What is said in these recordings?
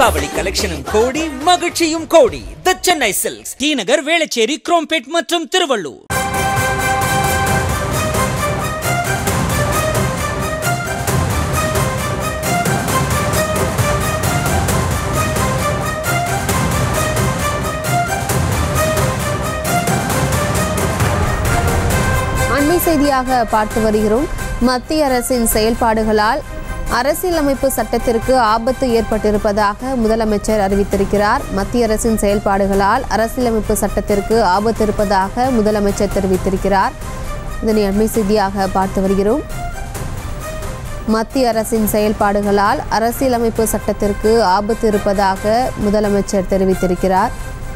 தீபாவளி கலெக்ஷனும் கோடி மகிழ்ச்சியும் கோடி த சென்னை சில்க்ஸ் டி நகர் வேளச்சேரி குரோம்பேட் மற்றும் திருவள்ளூர் அண்மை செய்தியாக பார்த்து வருகிறோம் மத்திய அரசின் செயல்பாடுகளால் அரசியலமைப்பு சட்டத்திற்கு ஆபத்து ஏற்பட்டிருப்பதாக முதலமைச்சர் அறிவித்திருக்கிறார் மத்திய அரசின் செயல்பாடுகளால் அரசியலமைப்பு சட்டத்திற்கு ஆபத்து இருப்பதாக முதலமைச்சர் தெரிவித்திருக்கிறார் இதனை அண்மை செய்தியாக பார்த்து வருகிறோம் மத்திய அரசின் செயல்பாடுகளால் அரசியலமைப்பு சட்டத்திற்கு ஆபத்து இருப்பதாக முதலமைச்சர் தெரிவித்திருக்கிறார்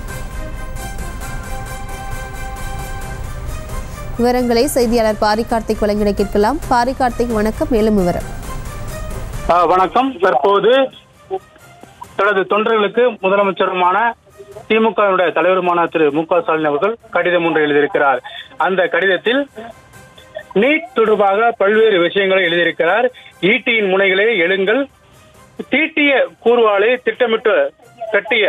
விவரங்களை செய்தியாளர் பாரி கார்த்திக் வழங்கிட கேட்கலாம் பாரி கார்த்திக் வணக்கம் மேலும் விவரம் ஆ, வணக்கம் தற்போது தனது தொண்டர்களுக்கு முதலமைச்சருமான திமுகவினுடைய தலைவருமான திரு மு க ஸ்டாலின் அவர்கள் கடிதம் ஒன்று எழுதியிருக்கிறார் அந்த கடிதத்தில் நீட் தொடர்பாக பல்வேறு விஷயங்களை எழுதியிருக்கிறார் ஈட்டியின் முனைகளே எழுங்கள் தீட்டிய கூர்வாளை திட்டமிட்டு கட்டிய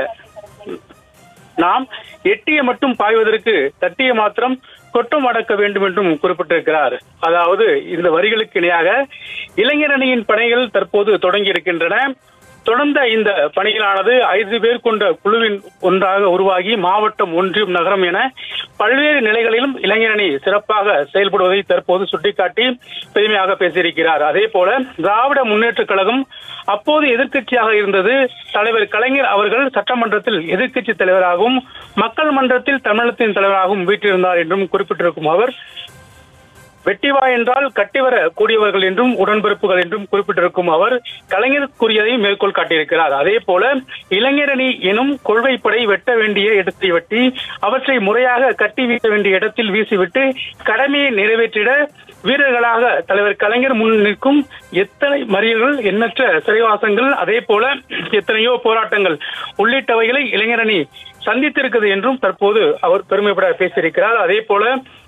நாம் எட்டிய மட்டும் பாய்வதற்கு தட்டிய மாத்திரம் கொட்டம் அடக்க வேண்டும் என்றும் குறிப்பிட்டிருக்கிறார் அதாவது இந்த வரிகளுக்கு இணையாக இளைஞரணியின் பணிகள் தற்போது தொடங்கி இருக்கின்றன தொடர்ந்த இந்த பணிகளானது ஐந்து பேர் கொண்ட குழுவின் ஒன்றாக உருவாகி மாவட்டம் ஒன்றியம் நகரம் என பல்வேறு நிலைகளிலும் இளைஞரணி சிறப்பாக செயல்படுவதை தற்போது சுட்டிக்காட்டி பெருமையாக பேசியிருக்கிறார் அதே போல திராவிட முன்னேற்றக் கழகம் அப்போது எதிர்க்கட்சியாக இருந்தது தலைவர் கலைஞர் அவர்கள் சட்டமன்றத்தில் எதிர்க்கட்சி தலைவராகவும் மக்கள் மன்றத்தில் தமிழகத்தின் தலைவராகவும் வீட்டிருந்தார் என்றும் குறிப்பிட்டிருக்கும் அவர் வெட்டிவா என்றால் கட்டிவர கூடியவர்கள் என்றும் உடன்பிறப்புகள் என்றும் குறிப்பிட்டிருக்கும் அவர் கலைஞர் கூறியதை மேற்கோள் காட்டியிருக்கிறார் அதே போல இளைஞரணி எனும் கொள்கைப்படை வெட்ட வேண்டிய இடத்தை வெட்டி அவற்றை முறையாக கட்டி வீச வேண்டிய இடத்தில் வீசிவிட்டு கடமையை நிறைவேற்றிட வீரர்களாக தலைவர் கலைஞர் முன் நிற்கும் எத்தனை மறியல்கள் எண்ணற்ற சிறைவாசங்கள் அதே போல எத்தனையோ போராட்டங்கள் உள்ளிட்டவைகளை இளைஞரணி சந்தித்திருக்கிறது என்றும் தற்போது அவர் பெருமைப்பட பேசியிருக்கிறார் அதே போல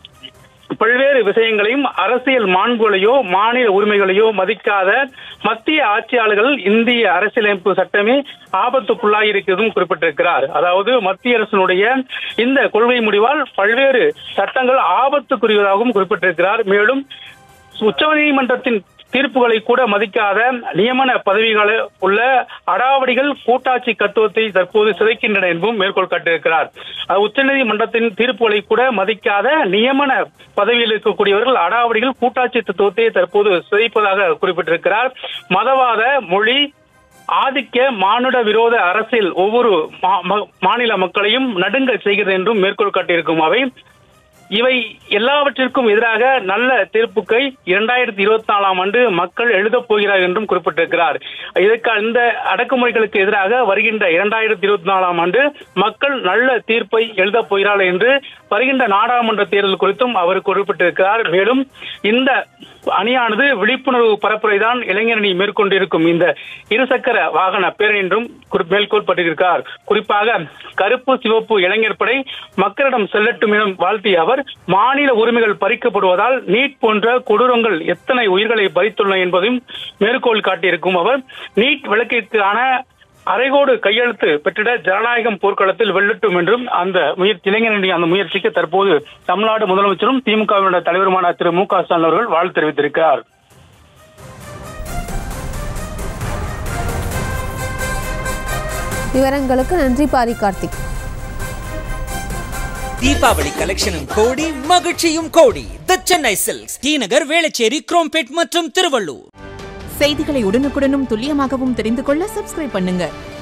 பல்வேறு விஷயங்களையும் அரசியல் மாண்புகளையோ மாநில உரிமைகளையோ மதிக்காத மத்திய ஆட்சியாளர்கள் இந்திய அரசியலமைப்பு சட்டமே ஆபத்துக்குள்ளாகி இருக்கிறதும் குறிப்பிட்டிருக்கிறார் அதாவது மத்திய அரசினுடைய இந்த கொள்கை முடிவால் பல்வேறு சட்டங்கள் ஆபத்துக்குரியதாகவும் குறிப்பிட்டிருக்கிறார் மேலும் உச்சநீதிமன்றத்தின் தீர்ப்புகளை கூட மதிக்காத நியமன பதவிகளை உள்ள அடாவடிகள் கூட்டாட்சி தத்துவத்தை தற்போது சிதைக்கின்றன என்பதும் மேற்கோள் காட்டியிருக்கிறார் அது உச்சநீதிமன்றத்தின் தீர்ப்புகளை கூட மதிக்காத நியமன பதவியில் இருக்கக்கூடியவர்கள் அடாவடிகள் கூட்டாட்சி தத்துவத்தை தற்போது சிதைப்பதாக குறிப்பிட்டிருக்கிறார் மதவாத மொழி ஆதிக்க மானுட விரோத அரசியல் ஒவ்வொரு மா- ம- மாநில மக்களையும் நடுங்க செய்கிறது என்றும் மேற்கோள் காட்டியிருக்கும் அவை இவை எல்லாவற்றிற்கும் எதிராக நல்ல தீர்ப்புக்கை இரண்டாயிரத்தி இருபத்தி நாலாம் ஆண்டு மக்கள் எழுதப் போகிறார் என்றும் குறிப்பிட்டிருக்கிறார் இதற்கு இந்த அடக்குமுறைகளுக்கு எதிராக வருகின்ற இரண்டாயிரத்தி இருபத்தி நாலாம் ஆண்டு மக்கள் நல்ல தீர்ப்பை எழுதப் போகிறார்கள் என்று வருகின்ற நாடாளுமன்ற தேர்தல் குறித்தும் அவர் குறிப்பிட்டிருக்கிறார் மேலும் இந்த அணியானது விழிப்புணர்வு பரப்புரை தான் இளைஞரணி மேற்கொண்டிருக்கும் இந்த இருசக்கர வாகன பேரணி என்றும் குறி- மேற்கோள் பட்டிருக்கிறார் குறிப்பாக கருப்பு சிவப்பு இளைஞர் படை மக்களிடம் செல்லட்டும் என வாழ்த்திய அவர் மாநில உரிமைகள் பறிக்கப்படுவதால் நீட் போன்ற கொடூரங்கள் எத்தனை உயிர்களை பறித்துள்ளன என்பதையும் மேற்கோள் காட்டியிருக்கும் அவர் நீட் விளக்கிற்கான அரைகோடு கையெழுத்து பெற்றிட ஜனநாயகம் போர்க்களத்தில் வெல்லட்டும் என்றும் அந்த முயற்சி இளைஞர்களுடைய அந்த முயற்சிக்கு தற்போது தமிழ்நாடு முதலமைச்சரும் திமுகவினுடைய தலைவருமான திரு மு க ஸ்டாலின் அவர்கள் வாழ்த்து தெரிவித்திருக்கிறார் விவரங்களுக்கு நன்றி பாரி கார்த்திக் தீபாவளி கலெக்ஷனும் கோடி மகிழ்ச்சியும் கோடி த சென்னை சில்க்ஸ் டி நகர் வேளச்சேரி குரோம்பேட் மற்றும் திருவள்ளூர் செய்திகளை உடனுக்குடனும் துல்லியமாகவும் தெரிந்து கொள்ள சப்ஸ்கிரைப் பண்ணுங்க